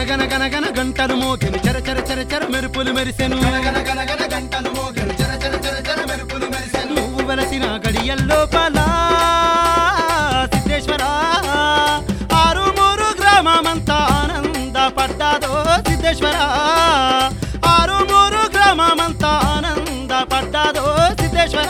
గనగన గనగన గంటలు మోగిను చర చర చర చర మెరుపులు మెరిసెను గనగన గనగన గంటలు మోగెను చర చర చర చర మెరుపులు మెరిసెను నువ్వు వెలసిన గడియల్లోపల సిద్ధేశ్వర ఆరు మూరు గ్రామమంతా ఆనంద పడ్డాదో సిద్ధేశ్వర ఆరు మూరు గ్రామమంతా ఆనంద పడ్డాదో సిద్ధేశ్వర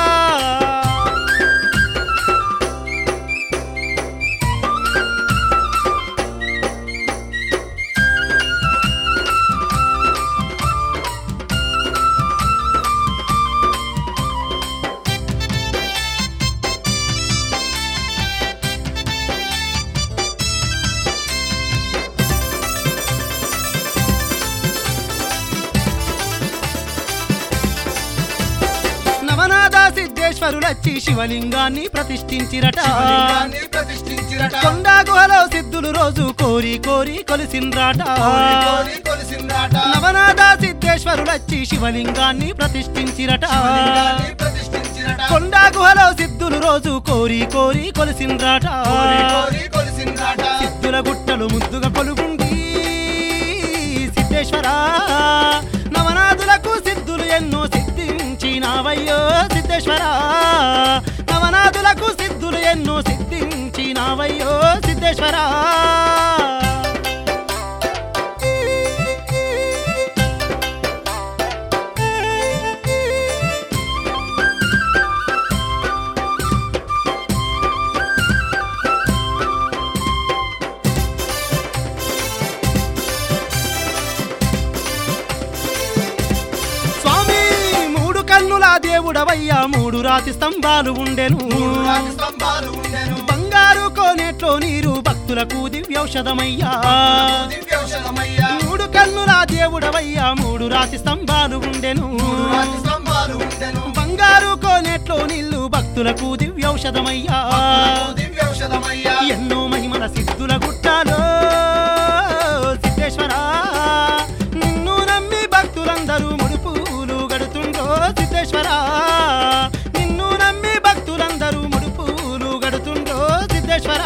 నవనాథ సిద్ధేశ్వరులచ్చి శివలింగాన్ని ప్రతిష్ఠించిరట శివలింగాన్ని ప్రతిష్ఠించిరట కొండ గుహలో సిద్ధులు రోజు కోరి కోరి కొలిసిండ్రాట కోరి కోరి కొలిసిందాట నవనాథ సిద్ధేశ్వరులచ్చి శివలింగాన్ని ప్రతిష్ఠించిరట శివలింగాన్ని ప్రతిష్ఠించిరట కొండ గుహలో సిద్ధులు రోజు కోరి కోరి కొలిసిండ్రాట కోరి కోరి కొలిసిందాట సిద్ధుల గుట్టలు ముద్దుగా కొలుగుండి సిద్ధేశ్వర నవనాథులకు సిద్ధులు ఎన్నో సిద్ధించినావయ్యో సిద్ధేశ్వర నవనాథులకు సిద్ధులు ఎన్నో సిద్ధించినావయ్యో సిద్ధేశ్వర స్వామి మూడు కన్నుల దేవుడవయ్యా మూడు రాతి స్తంభాలు ఉండెను మూడు రాతి స్తంభాలు ఉండెను బంగారు కోనేట్లో నీరు భక్తులకు దివ్యౌషధమయ్యా దివ్యౌషధమయ్యా మూడు కన్నుల దేవుడవయ్యా మూడు రాతి స్తంభాలు ఉండెను మూడు రాతి స్తంభాలు ఉండెను బంగారు కోనేట్లో నీళ్లు భక్తులకు దివ్యౌషధమయ్యా దివ్యౌషధమయ్యా ఎన్నో మహిమల సిద్ధుల గుట్టాలో సిద్ధేశ్వర నిన్ను నమ్మి భక్తులందరూ ముడుపులు గడుతుండ్రో సిద్ధేశ్వర నిన్ను నమ్మి భక్తులందరూ ముడుపులు గడుతుండ్రో సిద్ధేశ్వర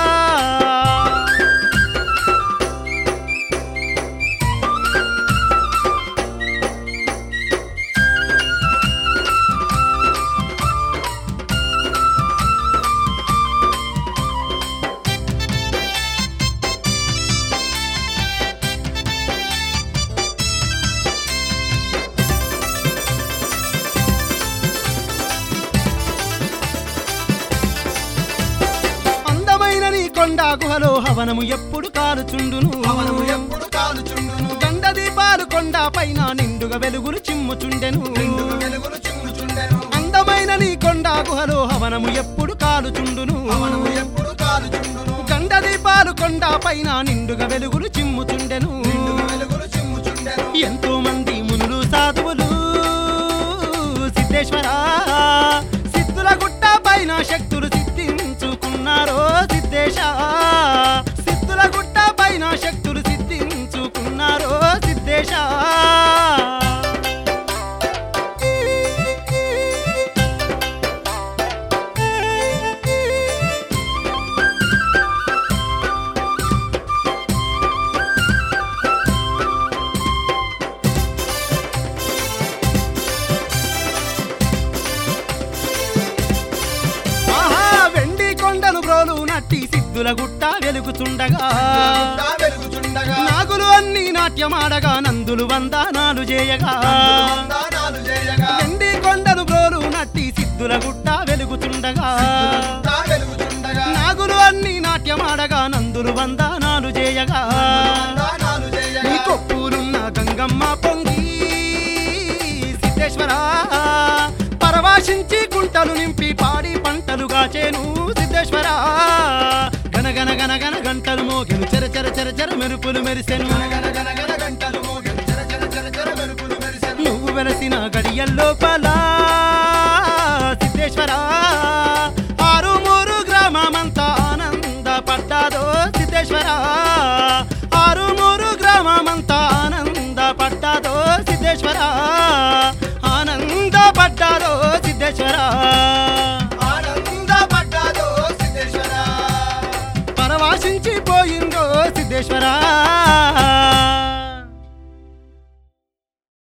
అందమైన నీ కొండ గుహలో హవనము ఎప్పుడు కాలుచుండును పవనము ఎప్పుడు కాలుచుండును గండ దీపాలు కొండ పైన నిండుగా వెలుగులు చిమ్ముచుండెను నిండుగా వెలుగులు చిమ్ముచుండెను అందమైన నీ కొండ గుహలో హవనము ఎప్పుడు కాలుచుండును పవనము ఎప్పుడు కాలుచుండును గండ దీపాలు కొండ పైన నిండుగా వెలుగులు చిమ్ముచుండెను నిండుగా వెలుగులు చిమ్ముచుండెను ఎంతో మంది మునులు సాధువులు సిద్ధేశ్వర సిద్ధుల గుట్ట పైన శక్తులు సిద్ధించుకున్నారో సిద్ధేశ సిద్ధుల గుట్ట పైన శక్తులు సిద్ధించుకున్నారో సిద్ధేశ ఆహా వెండి కొండను బ్రోలు నట్టి సిద్ధుల గుట్ట వెలుగుచుండగా తా వెలుగుచుండగా నాగులు అన్ని నాట్యమాడగా నందులు వందనాలు చేయగా దానాలు చేయగా వెండి కొండను బ్రోలు నట్టి సిద్ధుల గుట్ట వెలుగుచుండగా తా వెలుగుచుండగా నాగులు అన్ని నాట్యమాడగా నందులు వందనాలు చేయగా దానాలు నీ చేయగా కొప్పులున్న గంగమ్మ పొంగి సిద్ధేశ్వర పరవాశించి కుంటలు నింపి పాడి పంటలుగా చేను సిద్ధేశ్వర గన గన గన గన గంటలు మోగెను చెర చెర చెర చెర మెరుపులు మెరిసెను గన గన గన గంటలు మోగెను చర చర చర చర మెరుపులు మెరిసెను నువ్వు వెలసిన గడియల్లోపల సిద్ధేశ్వర ఆరు మూరు గ్రామమంతా ఆనంద పడ్డాదో సిద్ధేశ్వర ఆరు మూరు గ్రామమంతా ఆనంద పడ్డాదో సిద్ధేశ్వర ఆనంద పడ్డాదో సిద్ధేశ్వర ఆనంద పడ్డాదో సిద్ధేశ్వర పర పరవాశించి పోయిందో సిద్ధేశ్వరా